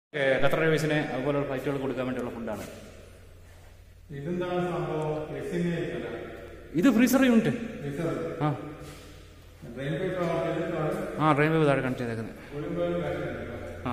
Qatar എയർവേസിന് അതുപോലുള്ള ഫ്ലൈറ്റുകൾ കൊടുക്കാൻ വേണ്ടിയുള്ള ഫുഡാണ് ഇതെന്താണ് സംഭവം എക്സിന് ഇത് ഫ്രീസർ യൂണിറ്റ് ആ ട്രെയിൻ പേപ്പർ ചെയ്തിട്ടാണ് ആ ട്രെയിൻ വേവ് താഴെ കണക്ട് ചെയ്തേക്കുന്നത് ആ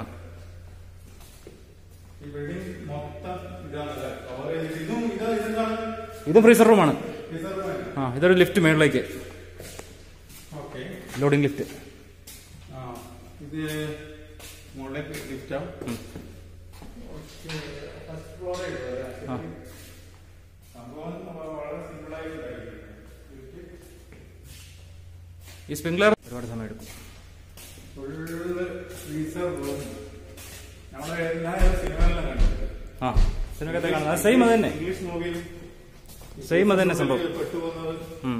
ഈ ബിൽഡിംഗ് മൊത്തം ഇതാണല്ലേ കവർ ചെയ്തിട്ട് ഇതും ഇതാ ഇതെന്താണ് ഇതും ഫ്രീസർ റൂമാണ് റിസർവ് ആ ഇതൊരു ലിഫ്റ്റ് മേളിലേക്ക് ഓക്കെ ലോഡിംഗ് ലിഫ്റ്റ് ആ ഇത് മുകളിലേക്ക് ലിഫ്റ്റാ ഓക്കെ ഫസ്റ്റ് ഫ്ലോർ ആ. സംഭവം വളരെ സിമ്പിളായിട്ട് ഈ സ്പ്രിംഗ്ലർ ഒരുപാട് സമയം എടുക്കും ഫുള്ള് ഫ്രീസർ റൂം നമ്മളെ ഞാൻ സിനിമയിലെല്ലാം കണ്ടിട്ടുണ്ട് ആ സിനിമക്കത്തെ കാണുന്നത് സെയിം അത് തന്നെ ഇംഗ്ലീഷ് മൂവിയിൽ Same അത് തന്നെ സംഭവം. പെട്ടുപോകുന്നത് ഉം.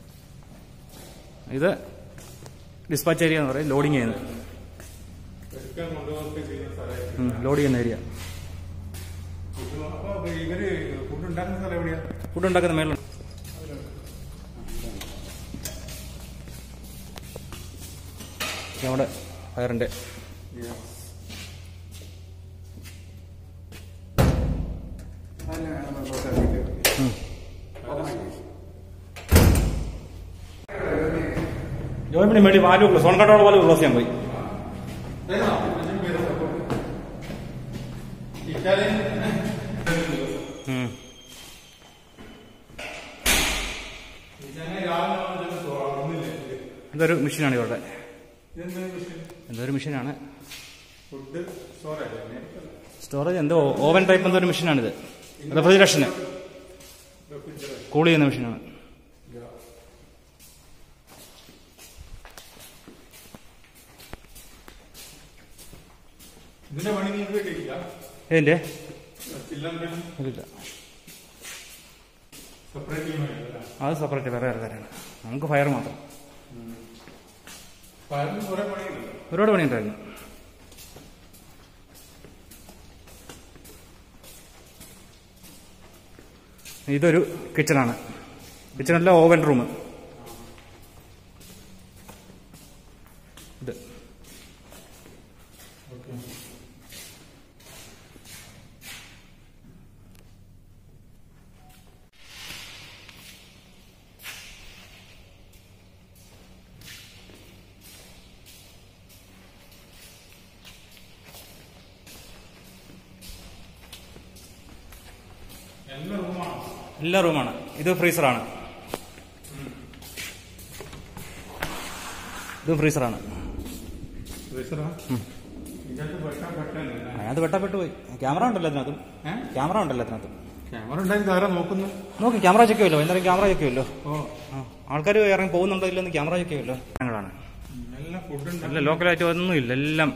ഇത് ഡിസ്പാച്ച് ഏരിയ എന്ന് പറയും ലോഡിങ് ചെയ്യുന്നത് എടുക്കാൻ കൊണ്ടുപോകൊക്കെ ചെയ്യുന്ന സ്ഥലമായിരിക്കും ലോഡ് ചെയ്യുന്ന ഏരിയ അപ്പൊ ഇവര് ഫുഡ് ഉണ്ടാക്കുന്ന സ്ഥലം എവിടെയാ ഫുഡ് ഉണ്ടാക്കുന്ന മേളിൽ നമ്മുടെ ഫയറിന്റെ ഉം. ജോയിപ്പിന് വേണ്ടി വാല്യൂ സോൺ കട്ടോളം പോലെ ക്ലോസ് ചെയ്യാൻ പോയി ഇറ്റാലിയൻ ഉം. ഇറ്റാലിയൻ രാവിലെ തുറന്നില്ലേ ഇതൊരു മെഷീനാണ് ഇവരുടെ ഇതെന്താ വിഷയം ഇതൊരു മെഷീനാണ് ഫുഡ് സ്റ്റോറല്ലേ സ്റ്റോറേജ് എന്തോ ഓവൻ ടൈപ്പ് എന്തോ ഒരു മെഷീനാണിത് റെഫ്രിജറേഷന് കൂൾ ചെയ്യുന്ന മെഷീനാണ് ഇതിന്റെ പണി നിങ്ങൾക്ക് കിട്ടിയില്ല ഏതിന്റെ ചില്ലം ഇല്ല സെപ്പറേറ്റ് ചെയ്യുന്നില്ല അത് സെപ്പറേറ്റ് വേറെ വേറെ തരാണ് നമുക്ക് ഫയർ മാത്രം പലരും കുറെ പണിയുണ്ടല്ലോ ഒരുപാട് പണിയുണ്ടായിരുന്നു ഇതൊരു കിച്ചണാണ് കിച്ചണല്ല ഓവൻ റൂം ഇത് എല്ലാ റൂമാണ് എല്ലാ റൂമാണ് ഇത് ഫ്രീസറാണ് ഇത് ഫ്രീസറാണ് ഫ്രീസറാ ഇതിനകത്ത് വെട്ടാൻ പറ്റാനില്ല അതിനകത്ത് വെട്ടപ്പെട്ടു പോയി ക്യാമറ ഉണ്ടല്ലോ അതിനകത്തും ഏഹ് ക്യാമറ ഉണ്ടല്ലോ അതിനകത്തും ക്യാമറ ഉണ്ടായി ആരാ നോക്കുന്നു നോക്കി ക്യാമറ ചെക്ക് ചെയ്യുമല്ലോ എന്തായാലും ക്യാമറ ചെക്ക് ചെയ്യുമല്ലോ ഓ ആൾക്കാർ ഇറങ്ങി പോകുന്നുണ്ടോ ഇല്ലെന്ന് ക്യാമറ ചെക്ക് ചെയ്യുമല്ലോ ഞങ്ങളാണ് എല്ലാം ഫുഡ് ഉണ്ട് അല്ല ലോക്കലായിട്ട് ഒന്നുമില്ല എല്ലാം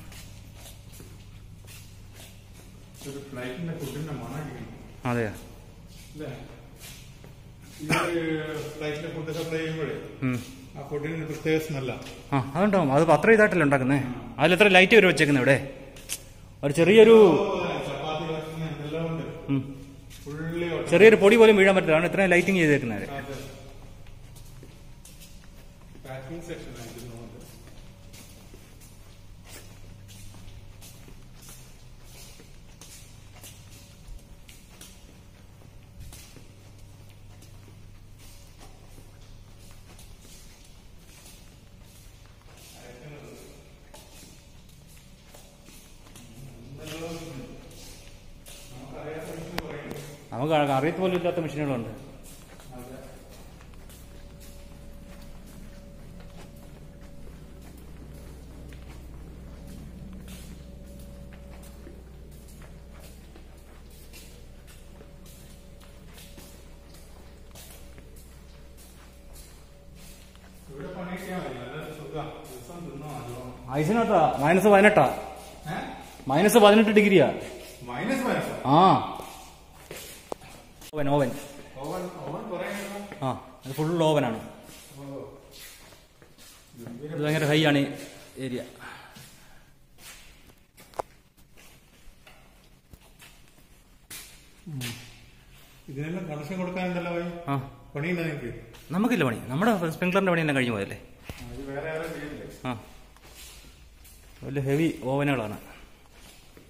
ഒരു ഫ്ലൈറ്റിന്റെ ഫുഡിന്റെ മണം അടിക്കുന്നു അതെ അല്ലേ ഇത് ഫ്ലൈറ്റിലെ ഫുഡ് സപ്ലൈ ചെയ്യുമ്പോഴേ ഉം. ആ ഫുഡിന് പ്രത്യേക സ്മെല്ല ആ അതുണ്ടാവും അത് അത്ര ഇതായിട്ടല്ലേ ഉണ്ടാക്കുന്നേ അതിലെത്ര ലൈറ്റ് വരെ വെച്ചേക്കുന്നത് ഇവിടെ ഒരു ചെറിയൊരു ചപ്പാത്തി ഭക്ഷണം എന്തെല്ലാം ഉണ്ട് ഉം, ഫുള്ളി ചെറിയൊരു പൊടി പോലും വീഴാൻ പറ്റില്ല ആണ് ഇത്രയും ലൈറ്റിംഗ് ചെയ്തേക്കുന്നത് പാക്കിംഗ് സെക്ഷൻ ആയിരുന്നു നമുക്ക് അറിയത്ത് പോലും ഇല്ലാത്ത മെഷീനുകളുണ്ട് ഇവിടെ പണിയൊക്കെയാ മതി നല്ല സുഖം ദിവസം തിന്നോ അതോ ഐസിനകത്താ മൈനസ് പതിനെട്ടാ ഏഹ് മൈനസ് പതിനെട്ട് ഡിഗ്രിയാ മൈനസ് മൈനസ് ആ ഓവൻ ഓവൻ ഓവൻ ഓവൻ കുറെ ആ അത് ഫുൾ ഓവനാണ് ഇത് ഭയങ്കര ഹൈ ആണ് ഈ ഏരിയ ഇതിനെല്ലാം കണക്ഷൻ കൊടുക്കാനുണ്ടല്ലോ ഭായി ആ പണിയുണ്ടോ നിങ്ങൾക്ക് നമുക്കില്ല പണി നമ്മുടെ സ്പ്രിംഗ്ലറിന്റെ പണിയെല്ലാം കഴിഞ്ഞു പോയല്ലേ ഇത് വേറെ ആരും ചെയ്യില്ലേ ആ വലിയ ഹെവി ഓവനുകളാണ്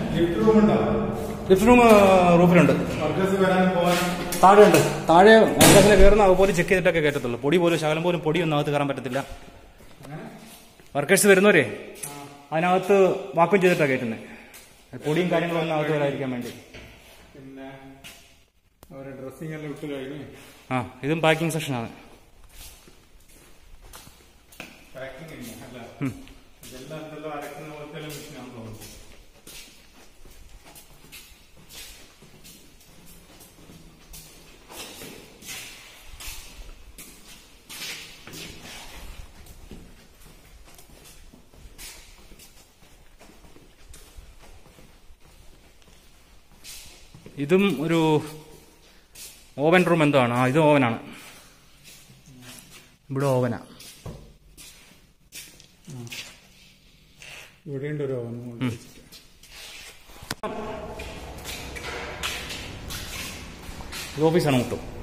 ലിഫ്റ്റ് റൂം ഉണ്ടോ ലിഫ്റ്റ് റൂം റൂഫിലുണ്ട് വർക്കേഴ്സ് വരാനും പോകാനും താഴെ ഉണ്ട് താഴെ വർക്കേഴ്സിനെ കയറുന്ന അതുപോലെ ചെക്ക് ചെയ്തിട്ടൊക്കെ കയറ്റത്തുള്ളൂ പൊടി പോലും ശകലം പോലും പൊടിയൊന്നും അകത്ത് കയറാൻ പറ്റത്തില്ല വർക്കേഴ്സ് വരുന്നവരെ അതിനകത്ത് വാക്വം ചെയ്തിട്ടാണ് കയറ്റുന്നത് പൊടിയും കാര്യങ്ങളൊന്നും അകത്ത് വരാതിരിക്കാൻ വേണ്ടി പിന്നെ അവരെ ഡ്രസ്സിംഗ് എല്ലാം ഇട്ട് കഴിഞ്ഞ് ആ ഇതും പാക്കിംഗ് സെക്ഷനാണ് പാക്കിംഗ് ഇല്ല അല്ല ഉം. ഇതെല്ലാം എന്തെല്ലാം അടക്കുന്ന പോലത്തെ മെഷീനാണെന്ന് തോന്നുന്നു ഇതും ഒരു ഓവൻ റൂം എന്തോ ആണ് ആ ഇത് ഓവനാണ് ഇവിടെ ഓവനാ ഇവിടെയുണ്ട് ഒരു ഓവൻ ഇത് ഓഫീസാണ് മൊത്തം